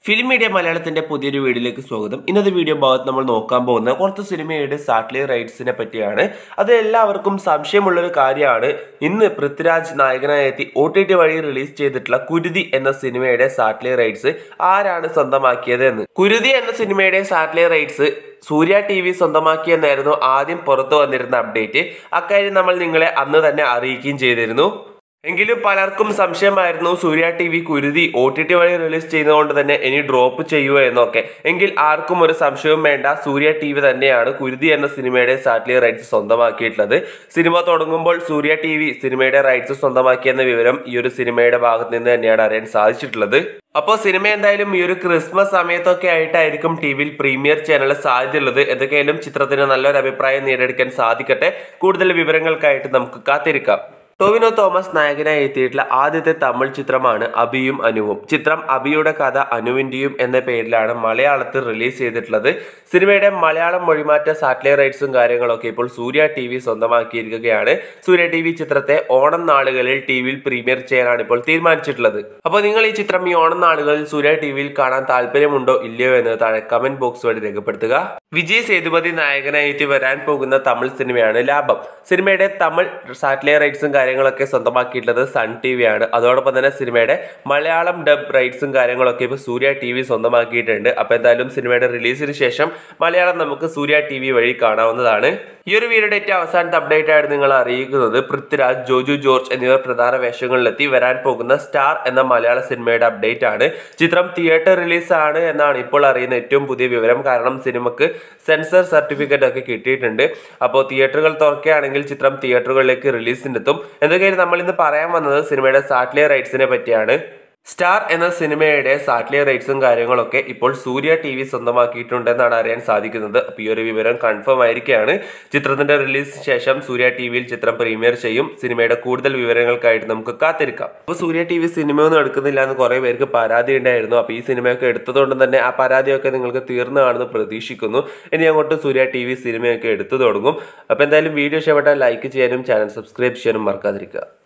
film media മലയാളത്തിന്റെ പുതിയൊരു വീഡിയോയിലേക്ക് സ്വാഗതം ഇന്നത്തെ വീഡിയോ ഭാഗത്ത് നമ്മൾ നോക്കാൻ പോകുന്ന കുറച്ച് സിനിമയുടെ സാറ്റലൈറ്റ് റൈറ്റ്സിനെ പറ്റിയാണ് അത് എല്ലാവർക്കും സംശയമുള്ളൊരു കാര്യമാണ് ഇന്ന് പൃഥ്വിരാജ് നായകനായി എത്തി ഒ ടി ടി വഴി റിലീസ് ചെയ്തിട്ടുള്ള കുരുതി എന്ന സിനിമയുടെ സാറ്റലൈറ്റ് റൈറ്റ്സ് ആരാണ് സ്വന്തമാക്കിയത് എന്ന് കുരുതി എന്ന സിനിമയുടെ satellite rights Surya T V സ്വന്തമാക്കിയെന്നായിരുന്നു ആദ്യം പുറത്തു വന്നിരുന്ന അപ്ഡേറ്റ് അക്കാര്യം നമ്മൾ നിങ്ങളെ അന്ന് തന്നെ അറിയിക്കുകയും ചെയ്തിരുന്നു എങ്കിലും പലർക്കും സംശയമായിരുന്നു Surya T V Kuruthi O T T വഴി റിലീസ് ചെയ്യുന്നതുകൊണ്ട് തന്നെ ഇനി ഡ്രോപ്പ് ചെയ്യുമോ എന്നൊക്കെ എങ്കിൽ ആർക്കും ഒരു സംശയവും വേണ്ട സൂര്യ ടി വി തന്നെയാണ് കുരുതി എന്ന സിനിമയുടെ സാറ്റലൈറ്റ് റൈറ്റ്സ് സ്വന്തമാക്കിയിട്ടുള്ളത് സിനിമ തുടങ്ങുമ്പോൾ സൂര്യ ടി വി സിനിമയുടെ റൈറ്റ്സ് സ്വന്തമാക്കിയെന്ന വിവരം ഈ ഒരു സിനിമയുടെ ഭാഗത്ത് നിന്ന് തന്നെയാണ് അറിയാൻ സാധിച്ചിട്ടുള്ളത് അപ്പോൾ സിനിമ എന്തായാലും ഈ ഒരു ക്രിസ്മസ് സമയത്തൊക്കെ ആയിട്ടായിരിക്കും ടി വിയിൽ പ്രീമിയർ ചെയ്യാനുള്ള സാധ്യതയുള്ളത് എന്തൊക്കെയായാലും ചിത്രത്തിന് നല്ലൊരു അഭിപ്രായം നേടിയെടുക്കാൻ സാധിക്കട്ടെ കൂടുതൽ വിവരങ്ങൾക്കായിട്ട് നമുക്ക് കാത്തിരിക്കാം ടോവിനോ തോമസ് നായകനായി എത്തിയിട്ടുള്ള ആദ്യത്തെ തമിഴ് ചിത്രമാണ് അബിയും അനുവും ചിത്രം അബിയുടെ കഥ അനുവിന്റെയും എന്ന പേരിലാണ് മലയാളത്തിൽ റിലീസ് ചെയ്തിട്ടുള്ളത് സിനിമയുടെ മലയാളം മൊഴിമാറ്റ സാറ്റലൈറ്റ് റൈറ്റ്സും കാര്യങ്ങളൊക്കെ ഇപ്പോൾ സൂര്യ ടി വി സ്വന്തമാക്കിയിരിക്കുകയാണ് സൂര്യ ടി വി ചിത്രത്തെ ഓണം നാളുകളിൽ ടി വിയിൽ പ്രീമിയർ ചെയ്യാനാണ് ഇപ്പോൾ തീരുമാനിച്ചിട്ടുള്ളത് അപ്പോൾ നിങ്ങൾ ഈ ചിത്രം ഈ ഓണം നാളുകളിൽ സൂര്യ ടി വിയിൽ കാണാൻ താല്പര്യമുണ്ടോ ഇല്ലയോ എന്ന് താഴെ കമന്റ് ബോക്സ് വഴി രേഖപ്പെടുത്തുക വിജയ് സേതുപതി നായകനായി എത്തി വരാൻ പോകുന്ന തമിഴ് സിനിമയാണ് ലാഭം സിനിമയുടെ തമിഴ് സാറ്റലൈറ്റ് റൈറ്റ്സും കാര്യങ്ങളൊക്കെ സ്വന്തമാക്കിയിട്ടുള്ളത് സൺ ടി വി ആണ് അതോടൊപ്പം തന്നെ സിനിമയുടെ മലയാളം ഡബ് റൈറ്റ്സും കാര്യങ്ങളൊക്കെ ഇപ്പോൾ സൂര്യ ടി വി സ്വന്തമാക്കിയിട്ടുണ്ട് അപ്പോൾ എന്തായാലും സിനിമയുടെ റിലീസിന് ശേഷം മലയാളം നമുക്ക് സൂര്യ ടി വി വഴി കാണാവുന്നതാണ് ഈ ഒരു വീഡിയോ ഡേറ്റ് അവസാനത്തെ അപ്ഡേറ്റ് ആയിട്ട് നിങ്ങൾ അറിയിക്കുന്നത് പൃഥ്വിരാജ് ജോജു ജോർജ് എന്നിവർ പ്രധാന വേഷങ്ങളിലെത്തി വരാൻ പോകുന്ന സ്റ്റാർ എന്ന മലയാള സിനിമയുടെ അപ്ഡേറ്റ് ആണ് ചിത്രം തിയേറ്റർ റിലീസ് ആണ് എന്നാണ് ഇപ്പോൾ അറിയുന്ന ഏറ്റവും പുതിയ വിവരം കാരണം സിനിമക്ക് സെൻസർ സർട്ടിഫിക്കറ്റ് ഒക്കെ കിട്ടിയിട്ടുണ്ട് അപ്പോൾ തിയേറ്ററുകൾ തുറക്കുകയാണെങ്കിൽ ചിത്രം തിയേറ്ററുകളിലേക്ക് റിലീസിനെത്തും എന്തൊക്കെയാണ് നമ്മൾ ഇന്ന് പറയാൻ വന്നത് സിനിമയുടെ സാറ്റലൈറ്റ് റൈറ്റ്സിനെ പറ്റിയാണ് സ്റ്റാർ എന്ന സിനിമയുടെ സാറ്റലൈറ്റ് റൈറ്റ്സും കാര്യങ്ങളൊക്കെ ഇപ്പോൾ സൂര്യ ടി വി സ്വന്തമാക്കിയിട്ടുണ്ടെന്നാണ് അറിയാൻ സാധിക്കുന്നത് അപ്പോൾ ഈ ഒരു വിവരം കൺഫേം ആയിരിക്കുകയാണ് ചിത്രത്തിന്റെ റിലീസിന് ശേഷം സൂര്യ ടി വിയിൽ ചിത്രം പ്രീമിയർ ചെയ്യും സിനിമയുടെ കൂടുതൽ വിവരങ്ങൾക്കായിട്ട് നമുക്ക് കാത്തിരിക്കാം അപ്പോൾ സൂര്യ ടി വി സിനിമയൊന്നും എടുക്കുന്നില്ല എന്ന് കുറേ പേർക്ക് പരാതി ഉണ്ടായിരുന്നു അപ്പോൾ ഈ സിനിമയൊക്കെ എടുത്തതുകൊണ്ട് തന്നെ ആ പരാതിയൊക്കെ നിങ്ങൾക്ക് തീർന്നു കാണുമെന്ന് പ്രതീക്ഷിക്കുന്നു ഇനി അങ്ങോട്ട് സൂര്യ ടി വി സിനിമയൊക്കെ എടുത്തു തുടങ്ങും അപ്പോൾ എന്തായാലും വീഡിയോ ഇഷ്ടപ്പെട്ടാൽ ലൈക്ക് ചെയ്യാനും ചാനൽ സബ്സ്ക്രൈബ് ചെയ്യാനും മറക്കാതിരിക്കുക